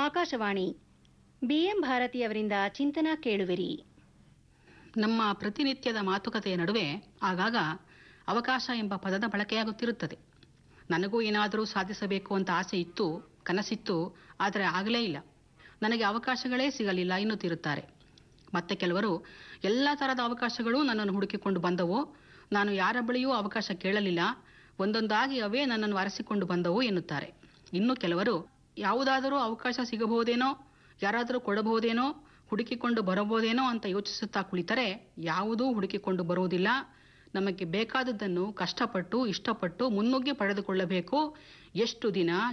Akashvani BM ಭಾರತಿಯವರಿಂದ ಚಿಂತನ ಕೇಳುವಿರಿ ನಮ್ಮ ಪ್ರತಿನಿತ್ಯದ ಮಾತುಕತೆಯ ನಡುವೆ ಆಗಾಗ ಅವಕಾಶ ಎಂಬ ಪದದ ಬಳಕೆಯಾಗುತ್ತಿರುತ್ತದೆ ನನಗೂ ಏನಾದರೂ ಸಾಧಿಸಬೇಕು ಅಂತ ಆಸೆ ಇತ್ತು ಕನಸಿತ್ತು ಆದರೆ ಆಗಲೇ ಇಲ್ಲ ನನಗೆ ಅವಕಾಶಗಳೇ ಸಿಗಲಿಲ್ಲ ಎನ್ನುತ್ತಿರುತ್ತಾರೆ ಮತ್ತೆ ಕೆಲವರು ಎಲ್ಲ ಥರದ ಅವಕಾಶಗಳು ನನ್ನನ್ನು ಹುಡುಕಿಕೊಂಡು ಬಂದವು ನಾನು ಯಾರ ಬಳಿಯೂ ಅವಕಾಶ ಕೇಳಲಿಲ್ಲ ಒಂದೊಂದಾಗಿ ಅವೇ ನನ್ನನ್ನು ಅರಸಿಕೊಂಡು ಬಂದವು ಎನ್ನುತ್ತಾರೆ ಇನ್ನು ಕೆಲವರು ಯಾವುದಾದರೂ ಅವಕಾಶ ಸಿಗಬಹುದೇನೋ ಯಾರಾದರೂ ಕೊಡಬಹುದೇನೋ ಹುಡುಕಿಕೊಂಡು ಬರಬಹುದೇನೋ ಅಂತ ಯೋಚಿಸುತ್ತಾ ಕುಳಿತರೆ ಯಾವುದೂ ಹುಡುಕಿಕೊಂಡು ಬರುವುದಿಲ್ಲ ನಮಗೆ ಬೇಕಾದದ್ದನ್ನು ಕಷ್ಟಪಟ್ಟು ಇಷ್ಟಪಟ್ಟು ಮುನ್ನುಗ್ಗಿ ಪಡೆದುಕೊಳ್ಳಬೇಕು ಎಷ್ಟು ದಿನ